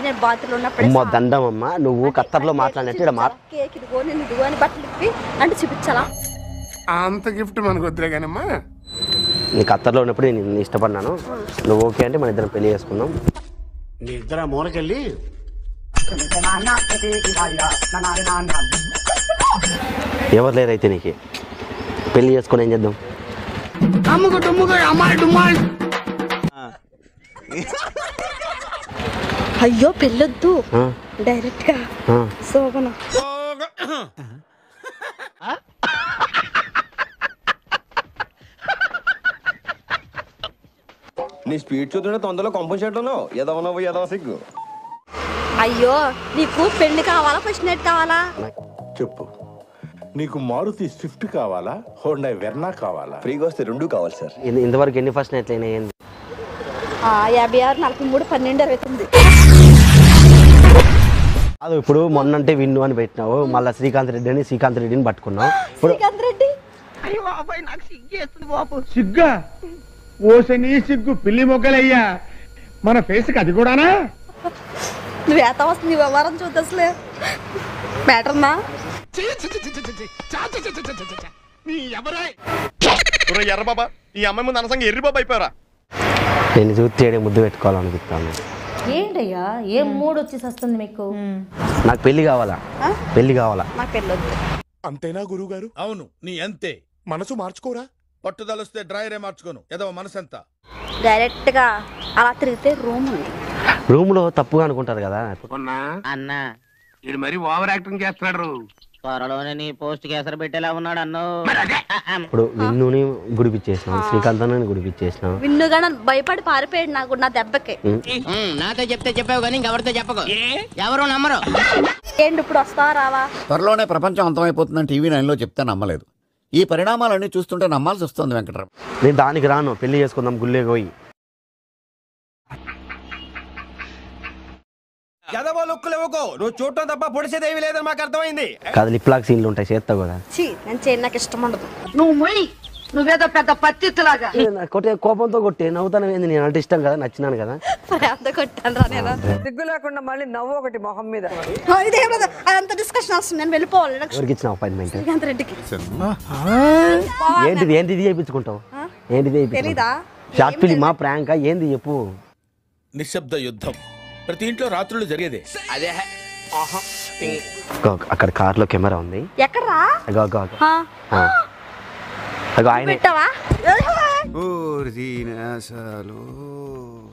నేను బాతులు ఉన్నప్పుడే అమ్మ సాగు. దండం అమ్మ నువ్వు ఖత్తర్లో మాట్లాడినట్టు ఇక్కడ మా చూపించాలా? కేక్ ఇదిగో నేను ఇదిగో అని బట్టలు ఇప్పి అంటే చూపించాలా అంత గిఫ్ట్ మనకు వద్దులే కానమ్మా నీ ఖత్తర్లో ఉన్నప్పుడు నేను నిన్ను ఇష్టపడినాను నువ్వు ఓకే అంటే మన ఇద్దరం పెళ్లి చేసుకుందాం మీ ఇద్దరు ఆ మూలకెళ్ళి ఎవరు లేరైతే నీకు పెళ్లి చేసుకొని ఏం చేద్దాం అమ్ముకు డుమ్ముకు అమ్మాయి డుమ్మాయి అయ్యో పెళ్ళొద్దు ఆ? డైరెక్ట్ గా ఆ. శోభన నీ స్పీడ్ చూస్తుంటే తొందరలో కంపెన్సేట్లోనో ఎదవ నవ్వు ఎదవ సిగ్గు అయ్యో నీకు పెళ్లి కావాలా ఫస్ట్ నైట్ కావాలా చెప్పు నీకు మారుతి స్విఫ్ట్ కావాలా హోండా వెర్నా కావాలా ఫ్రీగా వస్తే రెండు కావాలి సార్ ఇంత- ఇంతవరకు ఎన్ని ఫస్ట్ నైట్లు అయినాయి ఏంది ఆ, యాభై ఆరు నలభై మూడు పన్నెండు అరవై తొమ్మిది కాదు ఇప్పుడు మొన్నంటే విన్ను అని పెట్టినావు మళ్ళీ శ్రీకాంత్ రెడ్డి అని శ్రీకాంత్ రెడ్డిని పట్టుకున్నావు ఇప్పుడు శ్రీకాంత్ రెడ్డి సిగ్గా ఓసని సిగ్గు పిల్లి మొగ్గలయ్యా మన ఫేస్కి అది కూడానా నువ్వు ఏత వస్తుంది నీ వ్యవహారం చూద్దా అసలే బెటర్నా ఎర్ర బాబా ఈ అమ్మాయి ముందు అనసంగా ఎర్రి బాబా అయిపోయారా నేను చూస్తే ఏడే ముద్దు పెట్టుకోవాలనిపిస్తాను ఏంటయ్యా ఏం మూడ్ వచ్చేసి వస్తుంది మీకు నాకు పెళ్లి కావాలా ఆ? పెళ్లి కావాలా నాకు పెళ్ళొద్దు అంతేనా గురువు గారు అవును నీ అంతే మనసు మార్చుకోరా పట్టుదలొస్తే డ్రాయరే మార్చుకోను ఏదో మనసంతా డైరెక్ట్ గా అలా తిరిగితే రూమ్ ఉంది రూమ్ లో తప్పుగా అనుకుంటారు కదా ఉన్నా అన్నా ఇది మరి ఓవర్ యాక్టింగ్ చేస్తున్నాడు త్వరలోనే నీ పోస్ట్ కేసరి పెట్టేలా ఉన్నాడు అన్నో ఇప్పుడు విన్నుని గుడిపిచ్చేసినాం శ్రీకాంత్ గుడిపిచ్చేసినాం విన్నుగా నన్ను భయపడి పారిపోయాడు నాకు నా దెబ్బకి నాతో చెప్తే చెప్పావు కానీ ఇంకెవరితో చెప్పకు ఎవరు నమ్మరు ఏంటి ఇప్పుడు వస్తావా రావా త్వరలోనే ప్రపంచం అంతమైపోతుందని టీవీ నైన్లో చెప్తే నమ్మలేదు ఈ పరిణామాలన్నీ చూస్తుంటే నమ్మాల్సి వస్తుంది వెంకటరావు నేను దానికి రాను పెళ్లి చేసుకుందాం గుళ్ళే పోయి ఎదవ లుక్కులు ఇవ్వకో నువ్వు చూడటం తప్ప పొడిసేదేవి లేదని మాకు అర్థమైంది కాదు లిప్ లాక్ సీన్లు ఉంటాయి చేస్తావు కదా ఛీ నేను చేయను నాకు ఇష్టం ఉండదు నాకు కొట్టే కోపంతో కొట్టే నవ్వుతాను ఏంది నేను అంటే ఇష్టం కదా నచ్చినాను కదా అంత కొట్టాను రా నేను సిగ్గు లేకుండా మళ్ళీ నవ్వు ఒకటి మొహం మీద ఆ, ఇదేం లేదు అదంతా డిస్కషన్ వస్తుంది నేను వెళ్ళిపోవాలి నాకు ఎవరికి ఇచ్చిన అపాయింట్మెంట్ శ్రీకాంత్ రెడ్డికి ఏంటిది ఏంటిది చేయించుకుంటావు ఏంటిది తెలీదా షార్ట్ ఫిలిమా ప్రాంకా ఏంది చెప్పు నిశ్శబ్ద యుద్ధం ప్రతి ఇంట్లో రాత్రులు జరిగేదే అదే అగో, అక్కడ కార్ లో కెమెరా ఉంది ఎక్కడ్రా అగో అగో అగో ఆ, ఆ. అగో ఆయన పెట్టావా ఓ